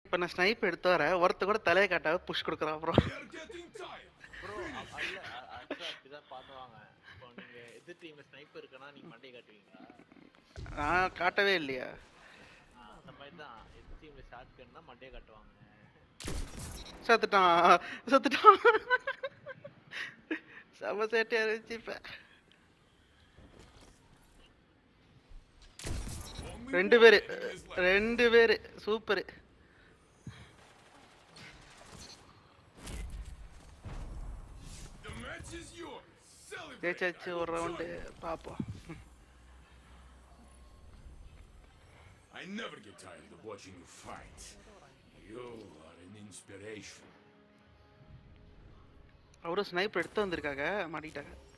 இப்போ நான் ஸ்னைப் எடுத்து வரேன் ஒருத்த கூட தலையை காட்டாம புஷ் கொடுக்குறான் அப்புறம் ப்ரோ அல்ல ஆக்சுவலா அப்படிதான் பண்ணுவாங்க இப்போ நீங்க எதிர் டீம்ல ஸ்னைப்பர் இருக்குன்னா நீங்க மண்டை காட்டுவீங்களா நான் காட்டவே இல்லையா ஆ, அந்த மாதிரி தான் எதிர் டீம்ல ஷார்ட் கன்னா மண்டையை காட்டுவாங்க செத்துட்டான் செத்துட்டான் செம சேட்டையா இருந்துச்சு இப்ப ரெண்டு பேரு ரெண்டு பேரு super The match is yours. Celebrate. ஜெயிச்சாச்சு ஒரு ரவுண்டு பார்ப்போம் I never get tired of watching you fight. You are an inspiration. அவரும் ஸ்னைப் எடுத்து வந்திருக்காங்க மாட்டிக்கிட்டாங்க